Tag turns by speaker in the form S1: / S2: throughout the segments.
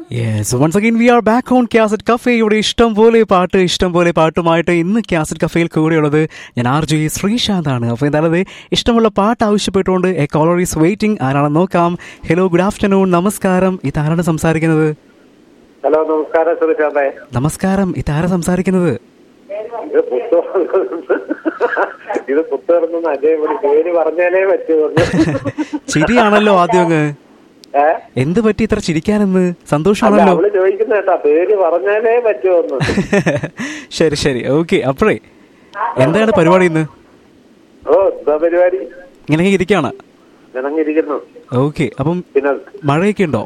S1: yes once again we are back on cassette cafe ഇവിടെ ഇഷ്ടം പോലെ പാട്ട് ഇഷ്ടം പോലെ പാട്ടുമായിട്ട് ഇന്ന് ക്യാസറ്റ് കഫേയിൽ കൂടെയുള്ളത് ഞാൻ ആർ ജെ ശ്രീശാന്താണ് അപ്പോൾ എന്തായാലും ഇഷ്ടമുള്ള പാട്ട് ആവശ്യപ്പെട്ടുകൊണ്ട് എ കോളർ ഈസ് വെയിറ്റിംഗ് ആരാണെന്ന് നോക്കാം ഹലോ ഗുഡ് ആഫ്റ്റർനൂൺ നമസ്കാരം ഇതാരാണ് സംസാരിക്കുന്നത്
S2: ഹലോ നമസ്കാരം സുരേഷാന്തേ
S1: നമസ്കാരം ഇതാരാ സംസാരിക്കുന്നത്
S2: ഇത് പുസ്തകം ഇത് പുസ്തകം അജയ് വിളി പേര് പറഞ്ഞാലേ പറ്റുമെന്ന്
S1: ചിരിയാണല്ലോ ആദ്യം അങ്ങ്
S2: ഏ
S1: എന്ത് പറ്റി ഇത്ര ചിരിക്കാനെന്ന്
S2: അല്ല
S1: സന്തോഷമാണല്ലോ
S2: അവള് ചോദിക്കുന്ന കേട്ടാ പേര് പറഞ്ഞാലേ പറ്റുമെന്ന്
S1: ശരി ശരി ഓക്കെ അപ്പോഴേ എന്താണ് പരിപാടി ഇന്ന്
S2: ഓ എന്താ പരിപാടി
S1: ഇങ്ങനെ ഇരിക്കുകയാണ്
S2: ജനങ്ങിരിക്കുന്നു
S1: ഓക്കെ അപ്പം
S2: പിന്നെ
S1: മഴയൊക്കെ ഉണ്ടോ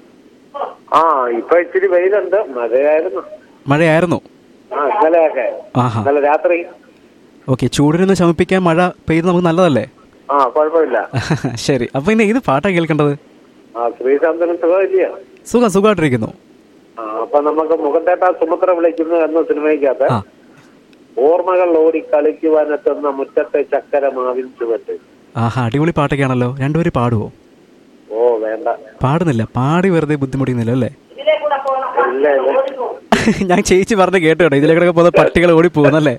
S2: ആ ഇപ്പൊ ഇച്ചിരി വെയിലുണ്ട് മഴയായിരുന്നു
S1: മഴയായിരുന്നു
S2: ആ ഇന്നലെയൊക്കെ
S1: ആഹാ
S2: ഇന്നലെ രാത്രി
S1: ഓക്കെ ചൂടിനൊന്ന് ശമിപ്പിക്കാൻ മഴ പെയ്ത് നമുക്ക് നല്ലതല്ലേ
S2: ആ കുഴപ്പമില്ല
S1: ശരി അപ്പൊ ഇനി ഏത് പാട്ടാ കേൾക്കേണ്ടത്
S2: ആ ശ്രീശാന്തനും സുഖമില്ല
S1: സുഖം സുഖമായിട്ടിരിക്കുന്നു
S2: ആ അപ്പൊ നമുക്ക് മുഖത്തേട്ട സുമിത്ര വിളിക്കുന്നു എന്ന സിനിമയ്ക്കകത്ത്
S1: ആ
S2: ഓർമ്മകൾ ഓടി കളിക്കുവാനെത്തുന്ന മുറ്റത്തെ ചക്കര മാവിൻ ചുവട്ട്
S1: ആഹാ അടിപൊളി പാട്ടൊക്കെയാണല്ലോ രണ്ടുപേരും പാടുവോ
S2: ഓ വേണ്ട
S1: പാടുന്നില്ല പാടി വെറുതെ ബുദ്ധിമുട്ടിക്കുന്നില്ല അല്ലേ
S2: ഇല്ല ഇല്ല
S1: ഞാൻ ചേച്ചി പറഞ്ഞ് കേട്ടോ കേട്ടോ ഇതിലേക്കൊക്കെ പോകുന്ന പട്ടികൾ ഓടി പോകുന്നല്ലേ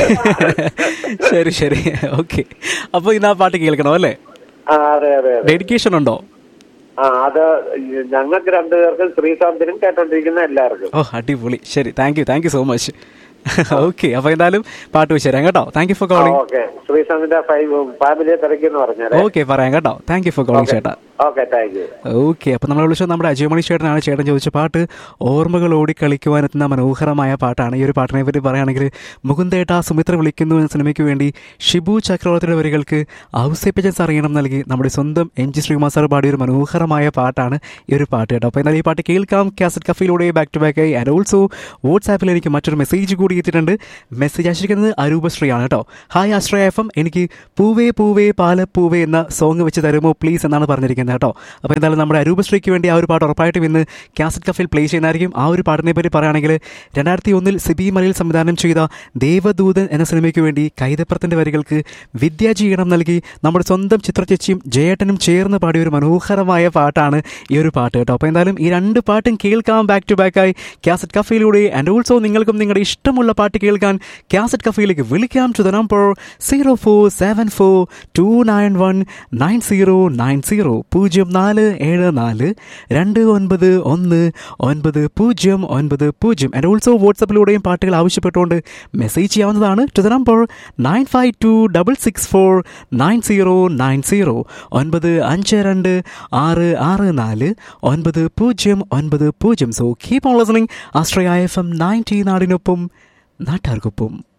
S1: ശരി ശരി ഓക്കെ അപ്പൊ ഇന്ന് ആ പാട്ട് കേൾക്കണം അല്ലേ
S2: ആ അതെ അതെ അതെ
S1: ഡെഡിക്കേഷൻ ഉണ്ടോ
S2: ആ അത് ഞങ്ങൾക്ക് രണ്ടുപേർക്കും ശ്രീശാന്തിനും കേട്ടോണ്ടിരിക്കുന്ന എല്ലാവർക്കും
S1: ഓ അടിപൊളി ശരി thank you thank you so much okay അപ്പൊ എന്തായാലും പാട്ട് വെച്ച് തരാം കേട്ടോ thank you for calling
S2: okay ശ്രീശാന്തിന്റെ ഫൈവ് ഫാമിലിയെ തിരക്കിന്ന് പറഞ്ഞാലേ
S1: ഓക്കെ പറയാം കേട്ടോ താങ്ക് യു ഫോർ കോളിംഗ് ചേട്ടാ
S2: ഓക്കെ താങ്ക് യു
S1: ഓക്കെ അപ്പം നമ്മൾ വിളിച്ചത് നമ്മുടെ അജയമണി ചേട്ടനാണ് ചേട്ടൻ ചോദിച്ച പാട്ട് ഓർമ്മകൾ ഓടിക്കളിക്കുവാനെത്തുന്ന മനോഹരമായ പാട്ടാണ് ഈ ഒരു പാട്ടിനെ പറ്റി പറയുകയാണെങ്കിൽ മുകുന്ദേട്ട സുമിത്ര വിളിക്കുന്നു എന്ന സിനിമയ്ക്ക് വേണ്ടി ഷിബു ചക്രവർത്തിയുടെ വരികൾക്ക് ഔസേപ്പിച്ചൻസ് അറിയണം നൽകി നമ്മുടെ സ്വന്തം എം ജി ശ്രീകുമാർ സാർ പാടിയ ഒരു മനോഹരമായ പാട്ടാണ് ഈ ഒരു പാട്ട് കേട്ടോ അപ്പോൾ എന്നാൽ ഈ പാട്ട് കേൾക്കാം കാസറ്റ് കഫയിലൂടെ ബാക്ക് ടു ബാക്ക് ആയി ആൻഡ് ഓൾസോ വാട്സാപ്പിൽ എനിക്ക് മറ്റൊരു മെസ്സേജ് കൂടി എത്തിയിട്ടുണ്ട് മെസ്സേജ് അയച്ചിരിക്കുന്നത് അരൂപശ്രീയാണ് കേട്ടോ ഹായ് ആശ്രയ എഫ് എം എനിക്ക് പൂവേ പൂവേ പാലപ്പൂവേ എന്ന സോങ് വെച്ച് തരുമോ പ്ലീസ് എന്നാണ് പറഞ്ഞിരിക്കുന്നത് കേട്ടോ അപ്പോൾ എന്തായാലും നമ്മുടെ അരൂപശ്രീക്ക് വേണ്ടി ആ ഒരു പാട്ട് ഉറപ്പായിട്ടും ഇന്ന് കാസറ്റ് കഫയിൽ പ്ലേ ചെയ്യുന്നതായിരിക്കും ആ ഒരു പാട്ടിനെ പറ്റി പറയുകയാണെങ്കിൽ രണ്ടായിരത്തി ഒന്നിൽ സിബി മലയിൽ സംവിധാനം ചെയ്ത ദേവദൂതൻ എന്ന സിനിമയ്ക്ക് വേണ്ടി കൈതപ്രത്തിൻ്റെ വരികൾക്ക് വിദ്യാജീവനം നൽകി നമ്മുടെ സ്വന്തം ചിത്രചേച്ചിയും ജയേട്ടനും ചേർന്ന് പാടിയ ഒരു മനോഹരമായ പാട്ടാണ് ഈ ഒരു പാട്ട് കേട്ടോ അപ്പോൾ എന്തായാലും ഈ രണ്ട് പാട്ടും കേൾക്കാം ബാക്ക് ടു ബാക്കായി കാസറ്റ് കഫയിലൂടെ ആൻഡ് ഓൾസോ നിങ്ങൾക്കും നിങ്ങളുടെ ഇഷ്ടമുള്ള പാട്ട് കേൾക്കാൻ കാസറ്റ് കഫയിലേക്ക് വിളിക്കാം to the number zero four seven four two nine one nine zero nine zero പൂജ്യം നാല് ഏഴ് നാല് രണ്ട് ഒൻപത് ഒന്ന് ഒൻപത് പൂജ്യം ഒൻപത് പൂജ്യം ആൻഡ് ഓൾസോ വാട്സപ്പിലൂടെയും പാട്ടുകൾ ആവശ്യപ്പെട്ടുകൊണ്ട് മെസ്സേജ് ചെയ്യാവുന്നതാണ് to the number nine five two double six four nine zero nine zero ഒൻപത് അഞ്ച് രണ്ട് ആറ് ആറ് നാല് ഒൻപത് പൂജ്യം ഒൻപത് പൂജ്യം so keep on listening Ashraya F M ninety നാടിനൊപ്പം നാട്ടാർക്കൊപ്പം